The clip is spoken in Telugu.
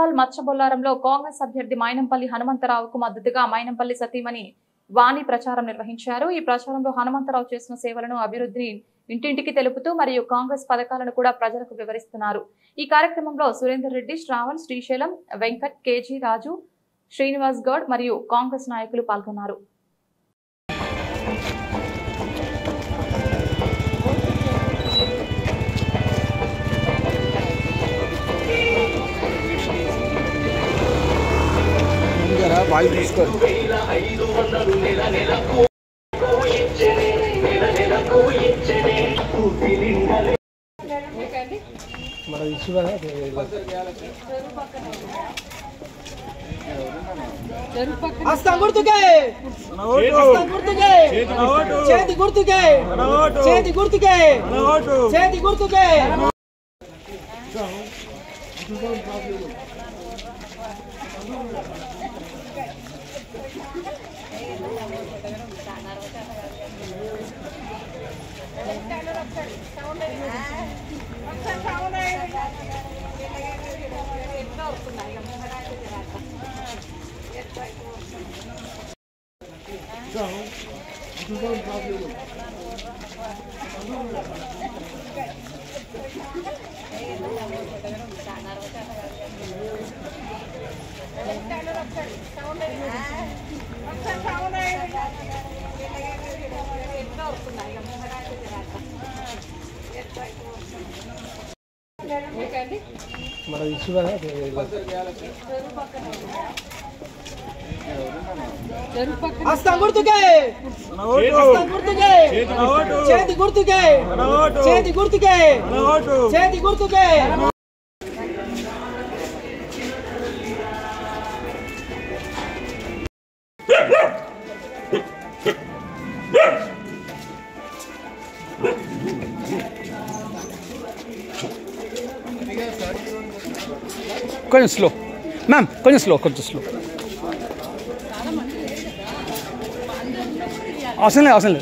మున్సిపల్ మచ్చబొల్లారంలో కాంగ్రెస్ అభ్యర్థి మైనంపల్లి హనుమంతరావుకు మద్దతుగా మైనంపల్లి సతీమణి వాణి ప్రచారం నిర్వహించారు ఈ ప్రచారంలో హనుమంతరావు చేసిన సేవలను అభివృద్ధిని ఇంటింటికి తెలుపుతూ మరియు కాంగ్రెస్ పథకాలను కూడా ప్రజలకు వివరిస్తున్నారు ఈ కార్యక్రమంలో సురేందర్ రెడ్డి శ్రావణ్ శ్రీశైలం వెంకట్ కేజీ రాజు శ్రీనివాస్ గౌడ్ మరియు కాంగ్రెస్ నాయకులు పాల్గొన్నారు వాయిస్ తీసుకోరు మన ఇష్యూ కదా హస్తం గుర్తుకే హస్తం గుర్తుకే చేతి గుర్తుకే చేతి గుర్తుకే చేతి గుర్తుకే మన ఇష్యూ కదా హస్తం గుర్తుకే హస్తం గుర్తుకే చేతి గుర్తుకే చేతి గుర్తుకే చేతి గుర్తుకే కొంచెం స్లో మ్యామ్ కొంచెం స్లో కొంచెం స్లో అవసరం లేదు అవసరం లేదు